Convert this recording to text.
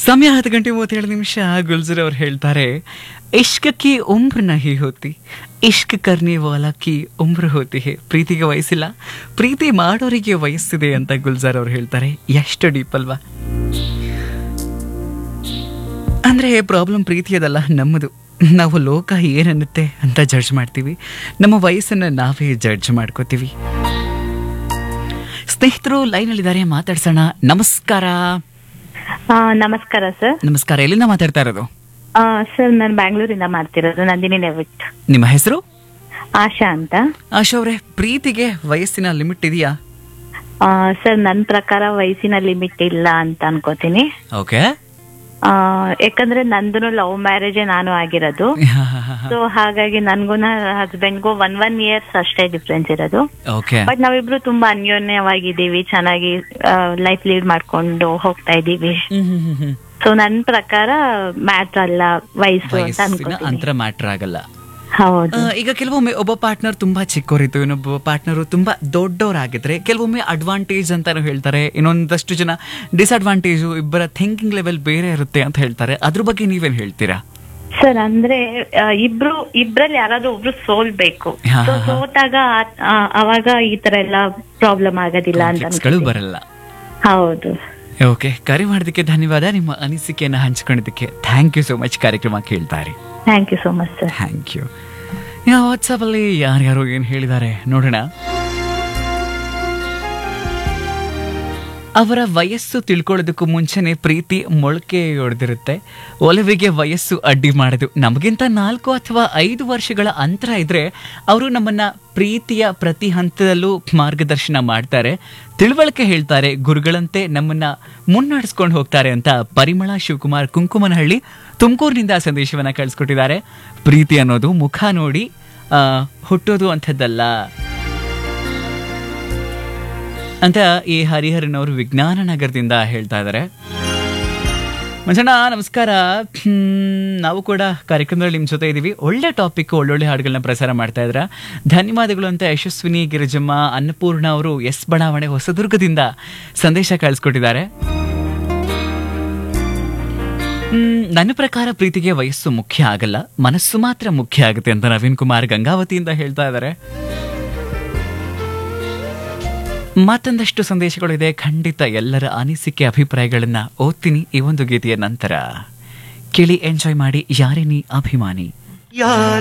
ಸಮಯ ಹತ್ತು ಗಂಟೆ ಮೂವತ್ತೇಳು ನಿಮಿಷ ಗುಲ್ಜರ್ ಅವ್ರು ಹೇಳ್ತಾರೆ ಇಷ್ಕ ಕಿ ಉಮ್ರ ನಹಿ ಹೋತಿ ಇಷ್ಕ್ ಕರ್ನೆ ವಾಲಾ ಕಿ ಉಮ್ರ ಹೋತಿ ಹೇ ಪ್ರೀತಿಗೆ ವಯಸ್ಸಿಲ್ಲ ಪ್ರೀತಿ ಮಾಡೋರಿಗೆ ವಯಸ್ಸಿದೆ ಅಂತ ಗುಲ್ಜಾರ್ ಅವ್ರು ಹೇಳ್ತಾರೆ ಎಷ್ಟು ಡೀಪ್ ಅಲ್ವಾ ಅಂದ್ರೆ ಪ್ರಾಬ್ಲಮ್ ಪ್ರೀತಿಯದಲ್ಲ ನಮ್ಮದು ನಾವು ಲೋಕ ಏನನ್ನುತ್ತೆ ಅಂತ ಜಡ್ಜ್ ಮಾಡ್ತೀವಿ ನಮ್ಮ ವಯಸ್ಸನ್ನ ನಾವೇ ಜಡ್ಜ್ ಮಾಡ್ಕೋತೀವಿ ಸ್ನೇಹಿತರು ಲೈನಲ್ಲಿದ್ದಾರೆ ಮಾತಾಡ್ಸೋಣ ನಮಸ್ಕಾರ ಆ, ನಮಸ್ಕಾರ ಸರ್ ನಮಸ್ಕಾರ ಎಲ್ಲಿಂದ ಮಾತಾಡ್ತಾ ಇರೋದು ಆ, ಸರ್ ನಾನು ಬ್ಯಾಂಗ್ಳೂರಿಂದ ಮಾಡ್ತಿರೋದು ನಂದಿನಿ ನೆವಿಟ್ ನಿಮ್ಮ ಹೆಸರು ಆಶಾ ಅಂತ ಆಶಾ ಅವರೇ ಪ್ರೀತಿಗೆ ವಯಸ್ಸಿನ ಲಿಮಿಟ್ ಇದೆಯಾ ಆ, ಸರ್ ನನ್ನ ಪ್ರಕಾರ ವಯಸ್ಸಿನ ಲಿಮಿಟ್ ಇಲ್ಲ ಅಂತ ಅನ್ಕೋತೀನಿ ಓಕೆ ಆ, ಯಾಕಂದ್ರೆ ನಂದು ಲವ್ ಮ್ಯಾರೇಜೇ ನಾನು ಆಗಿರೋದು ಸೊ ಹಾಗಾಗಿ ನನ್ಗೂ ಹಸ್ಬೆಂಡ್ಗೂ ಒನ್ ಒನ್ ಇಯರ್ಸ್ ಅಷ್ಟೇ ಡಿಫ್ರೆನ್ಸ್ ಇರೋದು ಓಕೆ ಬಟ್ ನಾವಿಬ್ರು ತುಂಬಾ ಅನ್ಯೋನ್ಯವಾಗಿದ್ದೀವಿ ಚೆನ್ನಾಗಿ ಲೈಫ್ ಲೀಡ್ ಮಾಡ್ಕೊಂಡು ಹೋಗ್ತಾ ಇದೀವಿ ಸೊ ನನ್ ಪ್ರಕಾರ ಮ್ಯಾಟ್ರ್ ಅಲ್ಲ ವಯಸ್ಸು ಅಂತ ವಯಸ್ಸಿನ ಅನ್ಕೋತೀನಿ ಅಂತರ ಮ್ಯಾಟ್ರ್ ಆಗಲ್ಲ ಹೌದು ಆ, ಈಗ ಕೆಲವೊಮ್ಮೆ ಒಬ್ಬ ಪಾರ್ಟ್ನರ್ ತುಂಬಾ ಚಿಕ್ಕವರಿತ್ತು ಇನ್ನೊಬ್ಬ ಪಾರ್ಟ್ನರು ತುಂಬಾ ದೊಡ್ಡವರಾಗಿದ್ರೆ ಕೆಲವೊಮ್ಮೆ ಅಡ್ವಾಂಟೇಜ್ ಅಂತಾನು ಹೇಳ್ತಾರೆ ಇನ್ನೊಂದಷ್ಟು ಜನ ಡಿಸ್ಅಡ್ವಾಂಟೇಜು ಇಬ್ಬರ ಥಿಂಕಿಂಗ್ ಲೆವೆಲ್ ಬೇರೆ ಇರುತ್ತೆ ಅಂತ ಹೇಳ್ತಾರೆ ಅದ್ರ ಬಗ್ಗೆ ನೀವೇನ್ ಹೇಳ್ತೀರಾ ಸರ್ ಅಂದ್ರೆ ಆ, ಇಬ್ರು ಇಬ್ರಲ್ಲಿ ಯಾರಾದ್ರೂ ಒಬ್ರು ಸೋಲ್ಬೇಕು ಹಾ, ಸೊ ಹಾ, ಹಾ. ಸೋತಾಗ ಆ- ಆ- ಅವಾಗ ಈ ತರ ಎಲ್ಲ ಪ್ರಾಬ್ಲಮ್ ಆಗೋದಿಲ್ಲ ಅಂತ Conflicts ಗಳು ಅನ್ಸುತ್ತೆ. ಬರಲ್ಲ ಹೌದು ಓಕೆ ಕರೆ ಮಾಡೋದಕ್ಕೆ ಧನ್ಯವಾದ ನಿಮ್ಮ ಅನಿಸಿಕೆಯನ್ನು ಹಂಚ್ಕೊಂಡಿದ್ದಕ್ಕೆ ಥ್ಯಾಂಕ್ ಯು ಸೋ ಮಚ್ ಕಾರ್ಯಕ್ರಮ ಕೇಳ್ತಾರೆ thank you so much sir thank you ವಾಟ್ಸಪ್ಪಲ್ಲಿ ಯಾರ್ಯಾರು ಏನು ಹೇಳಿದ್ದಾರೆ ನೋಡೋಣ ಅವರ ವಯಸ್ಸು ತಿಳ್ಕೊಳ್ಳೋದಕ್ಕೂ ಮುಂಚೆನೆ ಪ್ರೀತಿ ಮೊಳಕೆ ಹೊಡೆದಿರುತ್ತೆ ಒಲವಿಗೆ ವಯಸ್ಸು ಅಡ್ಡಿ ಮಾಡೋದು ನಮಗಿಂತ ನಾಲ್ಕು ಅಥವಾ ಐದು ವರ್ಷಗಳ ಅಂತರ ಇದ್ರೆ ಅವರು ನಮ್ಮನ್ನ ಪ್ರೀತಿಯ ಪ್ರತಿ ಹಂತದಲ್ಲೂ ಮಾರ್ಗದರ್ಶನ ಮಾಡ್ತಾರೆ ತಿಳುವಳಿಕೆ ಹೇಳ್ತಾರೆ ಗುರುಗಳಂತೆ ನಮ್ಮನ್ನ ಮುನ್ನಡೆಸ್ಕೊಂಡು ಹೋಗ್ತಾರೆ ಅಂತ ಪರಿಮಳ ಶಿವಕುಮಾರ್ ಕುಂಕುಮನಹಳ್ಳಿ ತುಮಕೂರಿನಿಂದ ಸಂದೇಶವನ್ನ ಕಳಿಸ್ಕೊಟ್ಟಿದ್ದಾರೆ ಪ್ರೀತಿ ಅನ್ನೋದು ಮುಖ ನೋಡಿ ಆ, ಹುಟ್ಟೋದು ಅಂಥದ್ದಲ್ಲ ಅಂತ ಈ ಹರಿಹರನ್ ಅವರು ವಿಜ್ಞಾನ ನಗರದಿಂದ ಹೇಳ್ತಾ ಇದ್ದಾರೆ ಮಂಜಣ್ಣ ನಮಸ್ಕಾರ ಹ್ಮ್, ನಾವು ಕೂಡ ಕಾರ್ಯಕ್ರಮದಲ್ಲಿ ನಿಮ್ಮ ಜೊತೆ ಇದ್ದೀವಿ ಒಳ್ಳೆ ಟಾಪಿಕ್ ಒಳ್ಳೊಳ್ಳೆ ಹಾಡುಗಳನ್ನ ಪ್ರಸಾರ ಮಾಡ್ತಾ ಇದ್ರ ಧನ್ಯವಾದಗಳು ಅಂತ ಯಶಸ್ವಿನಿ ಗಿರಿಜಮ್ಮ ಅನ್ನಪೂರ್ಣ ಅವರು ಎಸ್ ಬಡಾವಣೆ ಹೊಸದುರ್ಗದಿಂದ ಸಂದೇಶ ಕಳಿಸ್ಕೊಟ್ಟಿದ್ದಾರೆ ಹ್ಮ್, ನನ್ನ ಪ್ರಕಾರ ಪ್ರೀತಿಗೆ ವಯಸ್ಸು ಮುಖ್ಯ ಆಗಲ್ಲ ಮನಸ್ಸು ಮಾತ್ರ ಮುಖ್ಯ ಆಗುತ್ತೆ ಅಂತ ನವೀನ್ ಕುಮಾರ್ ಗಂಗಾವತಿಯಿಂದ ಹೇಳ್ತಾ ಇದ್ದಾರೆ ಮತ್ತೊಂದಷ್ಟು ಸಂದೇಶಗಳಿದೆ ಖಂಡಿತ ಎಲ್ಲರ ಅನಿಸಿಕೆ ಅಭಿಪ್ರಾಯಗಳನ್ನ ಓದ್ತೀನಿ ಈ ಒಂದು ಗೀತೆಯ ನಂತರ ಕೇಳಿ ಎಂಜಾಯ್ ಮಾಡಿ ಯಾರೇ ನೀ ಅಭಿಮಾನಿ